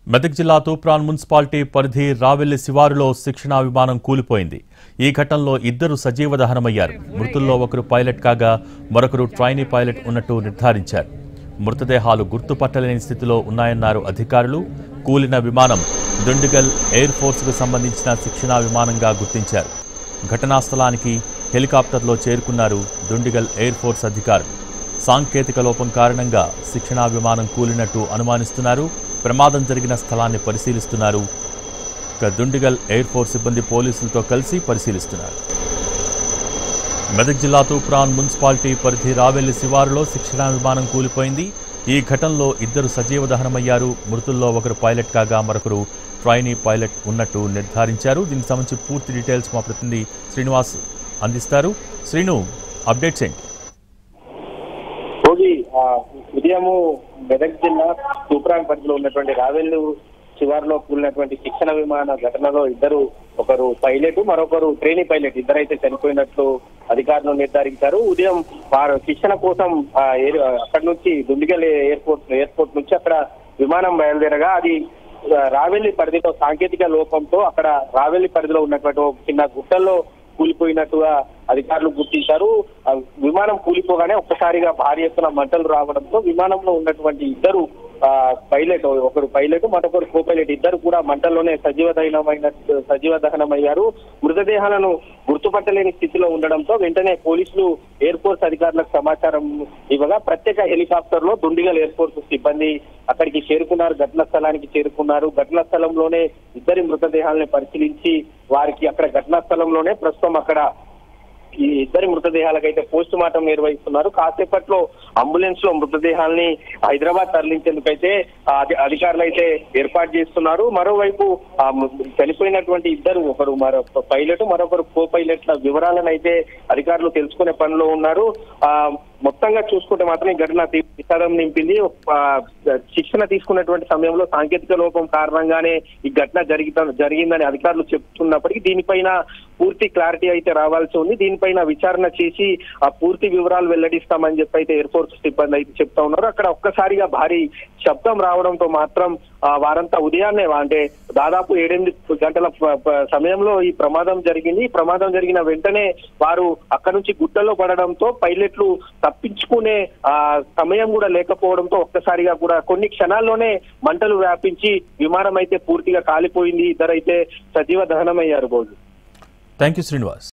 మెదక్ జిల్లా తూప్రాన్ మున్సిపాలిటీ పరిధి రావెల్లి శివారులో శిక్షణా విమానం కూలిపోయింది ఈ ఘటనలో ఇద్దరు సజీవ దహనమయ్యారు మృతుల్లో ఒకరు పైలట్ కాగా మరొకరు ట్రైనీ పైలట్ ఉన్నట్టు నిర్ధారించారు మృతదేహాలు గుర్తుపట్టలేని స్థితిలో ఉన్నాయన్నారు అధికారులు కూలిన విమానం దుండిగల్ ఎయిర్ ఫోర్స్కు సంబంధించిన శిక్షణా విమానంగా గుర్తించారు ఘటనా స్థలానికి హెలికాప్టర్లో చేరుకున్నారు దుండిగల్ ఎయిర్ ఫోర్స్ అధికారులు సాంకేతిక లోపం కారణంగా శిక్షణా విమానం కూలినట్టు అనుమానిస్తున్నారు ప్రమాదం జరిగిన స్థలాన్ని పరిశీలిస్తున్నారు ఇక దుండిగల్ ఎయిర్ ఫోర్స్ సిబ్బంది పోలీసులతో కలిసి పరిశీలిస్తున్నారు మెదక్ జిల్లా తూప్రాన్ మున్సిపాలిటీ పరిధి రావెల్లి శివారులో శిక్షణా విమానం కూలిపోయింది ఈ ఘటనలో ఇద్దరు సజీవ దహనమయ్యారు మృతుల్లో ఒకరు పైలట్ కాగా మరొకరు ట్రైనీ పైలట్ ఉన్నట్టు నిర్ధారించారు దీనికి సంబంధించి పూర్తి డీటెయిల్స్ మా ప్రతినిధి శ్రీనివాస్ అందిస్తారు శ్రీను అప్డేట్స్ ఏంటి భోగి ఆ, ఉదయము మెదక్ జిల్లా తూప్రాన్ పరిధిలో ఉన్నటువంటి రావెల్లు శివారులో కూలినటువంటి శిక్షణ విమాన ఘటనలో ఇద్దరు ఒకరు పైలట్ మరొకరు ట్రైనీ పైలట్ ఇద్దరైతే చనిపోయినట్లు అధికారులు నిర్ధారించారు ఉదయం వారు శిక్షణ కోసం ఆ, ఎయిర్- అక్కడి నుంచి దుండిగల్ ఎయిర్పోర్ట్ ఎయిర్పోర్ట్ నుంచి అక్కడ విమానం బయలుదేరగా అది ఆ, రావెల్లి పరిధిలో సాంకేతిక లోపంతో అక్కడ రావెల్లి పరిధిలో ఉన్నటువంటి ఒక చిన్న గుట్టల్లో కూలిపోయినట్టుగా అధికారులు గుర్తించారు ఆ విమానం కూలిపోగానే ఒక్కసారిగా భారీ ఎత్తున మంటలు రావడంతో విమానంలో ఉన్నటువంటి ఇద్దరు ఆ, పైలట్ ఒకరు పైలట్ మరొకరు కో పైలట్ ఇద్దరు కూడా మంటల్లోనే సజీవ దహనమైన సజీవ దహనమయ్యారు మృతదేహాలను గుర్తుపట్టలేని స్థితిలో ఉండడంతో వెంటనే పోలీసులు ఎయిర్ ఫోర్స్ అధికారులకు సమాచారం ఇవ్వగా ప్రత్యేక హెలికాప్టర్ లో దుండిగల్ ఎయిర్ ఫోర్స్ సిబ్బంది అక్కడికి చేరుకున్నారు ఘటనా స్థలానికి చేరుకున్నారు ఘటనా స్థలంలోనే ఇద్దరి మృతదేహాలను పరిశీలించి వారికి అక్కడ ఘటనా స్థలంలోనే ప్రస్తుతం అక్కడ ఈ ఇద్దరి మృతదేహాలకైతే పోస్ట్ మార్టం నిర్వహిస్తున్నారు కాసేపట్లో అంబులెన్స్ లో మృతదేహాల్ని హైదరాబాద్ తరలించేందుకైతే ఆ అధి- అధికారులు అయితే ఏర్పాటు చేస్తున్నారు మరోవైపు ఆ ము- చనిపోయినటువంటి ఇద్దరు ఒకరు మరో పైలట్ మరొకరు కో పైలట్ల వివరాలను అయితే అధికారులు తెలుసుకునే పనిలో ఉన్నారు ఆ మొత్తంగా చూసుకుంటే మాత్రం ఈ ఘటన తీ- విషాదం నింపింది ఆ, శిక్షణ తీసుకున్నటువంటి సమయంలో సాంకేతిక లోపం కారణంగానే ఈ ఘటన జరిగిత జరిగిందని అధికారులు చెప్తున్నప్పటికీ దీనిపైన పూర్తి క్లారిటీ అయితే రావాల్సి ఉంది దీనిపైన విచారణ చేసి ఆ పూర్తి వివరాలు వెల్లడిస్తామని చెప్పి అయితే ఎయిర్ ఫోర్స్ సిబ్బంది అయితే చెప్తా ఉన్నారు అక్కడ ఒక్కసారిగా భారీ శబ్దం రావడంతో మాత్రం ఆ, వారంతా ఉదయాన్నే అంటే దాదాపు ఏడెనిమిది గంటల ప- ప- సమయంలో ఈ ప్రమాదం జరిగింది ఈ ప్రమాదం జరిగిన వెంటనే వారు అక్కడ నుంచి గుట్టలో పడడంతో పైలట్లు తప్పించుకునే ఆ సమయం కూడా లేకపోవడంతో ఒక్కసారిగా కూడా కొన్ని క్షణాల్లోనే మంటలు వ్యాపించి విమానం అయితే పూర్తిగా కాలిపోయింది ఇద్దరైతే సజీవ దహనమయ్యారు బోజు థ్యాంక్ యూ శ్రీనివాస్